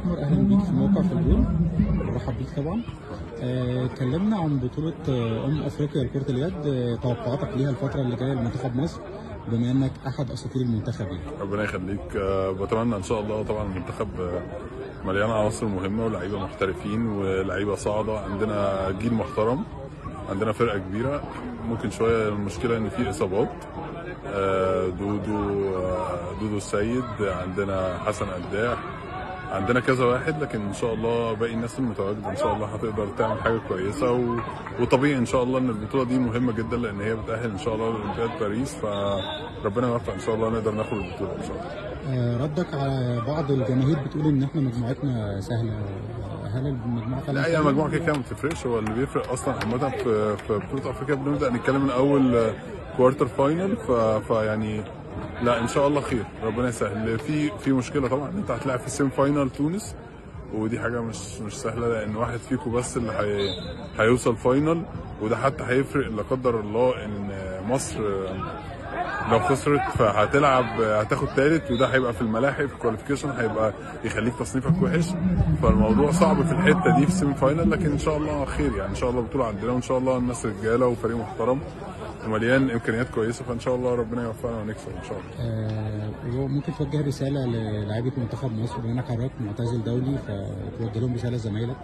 الاحمر اهلا بيك في موقع في الجول برحب بيك طبعا آه، كلمنا عن بطوله آه، امم افريقيا لكره اليد آه، توقعاتك ليها الفتره اللي جايه لمنتخب مصر بما انك احد اساطير المنتخب يعني ربنا يخليك آه، بتمنى ان شاء الله طبعا المنتخب آه، مليان عناصر مهمه ولاعيبه محترفين ولاعيبه صاعده عندنا جيل محترم عندنا فرقه كبيره ممكن شويه المشكله ان في اصابات آه، دودو آه، دودو السيد عندنا حسن قداح عندنا كذا واحد لكن ان شاء الله باقي الناس المتواجده ان شاء الله هتقدر تعمل حاجه كويسه و... وطبيعي ان شاء الله ان البطوله دي مهمه جدا لان هي بتاهل ان شاء الله لاولمبياد باريس فربنا يوفق ان شاء الله نقدر ناخد البطوله ان شاء الله آه، ردك على بعض الجماهير بتقول ان احنا مجموعتنا سهله هل المجموعه فعلا لا هي سهلة؟ مجموعه كده كده ما بتفرقش هو اللي بيفرق اصلا عامه في في بطوله افريقيا بنبدا نتكلم من اول كوارتر فاينل ف... فيعني لا ان شاء الله خير ربنا يسهل في في مشكله طبعا انت هتلاعب في السيم فاينل تونس ودي حاجه مش مش سهله لان واحد فيكم بس اللي هي... هيوصل فاينل وده حتى هيفرق لا قدر الله ان مصر لو خسرت فهتلعب هتاخد تالت وده هيبقى في الملاحق في الكواليفيكيشن هيبقى يخليك تصنيفك وحش فالموضوع صعب في الحته دي في السيمي فاينل لكن ان شاء الله خير يعني ان شاء الله بطوله عندنا وان شاء الله الناس رجاله وفريق محترم ومليان امكانيات كويسه فان شاء الله ربنا يوفقنا ونكسب ان شاء الله آه، وممكن توجه رساله للاعيبه منتخب مصر بما انك حضرتك معتزل دولي فتوجه لهم رساله لزمايلك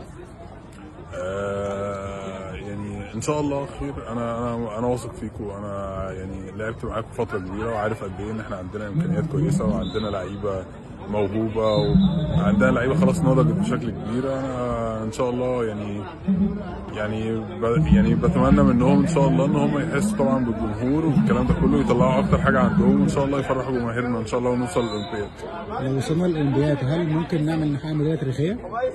آه، يعني ان شاء الله خير انا انا انا واثق فيكم انا يعني لعبت معاكم فتره كبيره وعارف قد ايه ان احنا عندنا امكانيات كويسه وعندنا لعيبه موهوبه وعندنا لعيبه خلاص نضجت بشكل كبير انا ان شاء الله يعني يعني ب يعني بتمنى منهم ان شاء الله ان هم يحسوا طبعا بالجمهور والكلام ده كله يطلعوا اكتر حاجه عندهم وان شاء الله يفرحوا جماهيرنا ان شاء الله ونوصل للاولمبياد لو وصلنا للاولمبياد هل ممكن نعمل نحقق ميداليه تاريخيه؟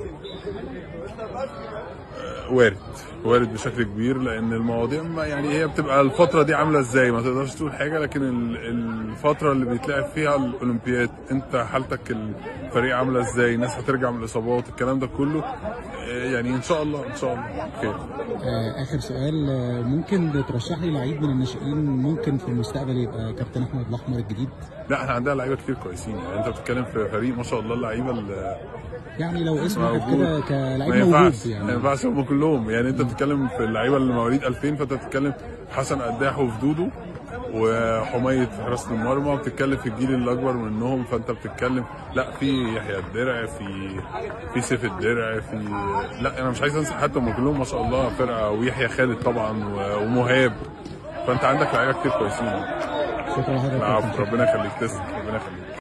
وارد وارد بشكل كبير لان المواضيع ما يعني هي بتبقى الفتره دي عامله ازاي ما تقدرش تقول حاجه لكن ال- الفتره اللي بيتلعب فيها الاولمبياد انت حالتك الفريق عامله ازاي الناس هترجع من الاصابات الكلام ده كله آه، يعني ان شاء الله ان شاء الله خير آه، اخر سؤال آه، ممكن ترشح لي لعيب من الناشئين ممكن في المستقبل يبقى كابتن احمد الاحمر الجديد لا احنا عندنا لعيبه كتير كويسين يعني انت بتتكلم في فريق ما شاء الله اللعيبه اللي يعني لو اسم واحد موجود. كده كلاعب ما موجود ينفعش ما يعني ينفعش هم كلهم يعني انت بتتكلم في اللعيبه اللي مواليد 2000 فانت بتتكلم في حسن قداح وفي دودو وحميد في حراسه المرمى بتتكلم في الجيل اللي اكبر منهم فانت بتتكلم لا في يحيى الدرع في في سيف الدرع في لا انا مش عايز انسى حد هم كلهم ما شاء الله فرقه ويحيى خالد طبعا و- ومهاب فانت عندك لعيبه كتير كويسين شكرا لحضرتك يا العفو كابتن. ربنا يخليك تسلم ربنا يخليك